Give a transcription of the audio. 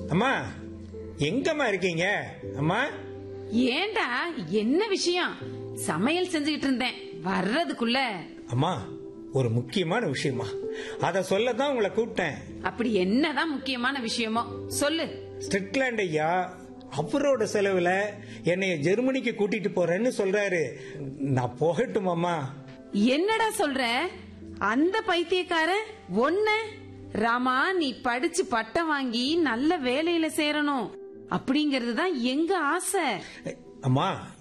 அம்மா எங்கம்மா இருக்கீங்க அம்மா ஏண்டா என்ன விஷயம் சமையல் செஞ்சுக்கிட்டு இருந்தேன் வர்றதுக்குள்ள அம்மா ஒரு முக்கியமான விஷயமா அத சொல்ல தான் உங்களை கூப்பிட்டேன் அப்படி என்னதான் முக்கியமான விஷயமோ சொல்லு ஸ்ட்ரிக்லாண்ட் ஐயா அவரோட செலவுல என்னைய ஜெர்மனிக்கு கூட்டிட்டு போறேன்னு சொல்றாரு நான் போகட்டுமாம்மா என்னடா சொல்ற அந்த பைத்தியக்காரன் ஒன்ன ராமா நீ படிச்சு பட்டம் வாங்கி நல்ல வேலையில சேரணும் அப்படிங்கறது தான் எங்க ஆசை அம்மா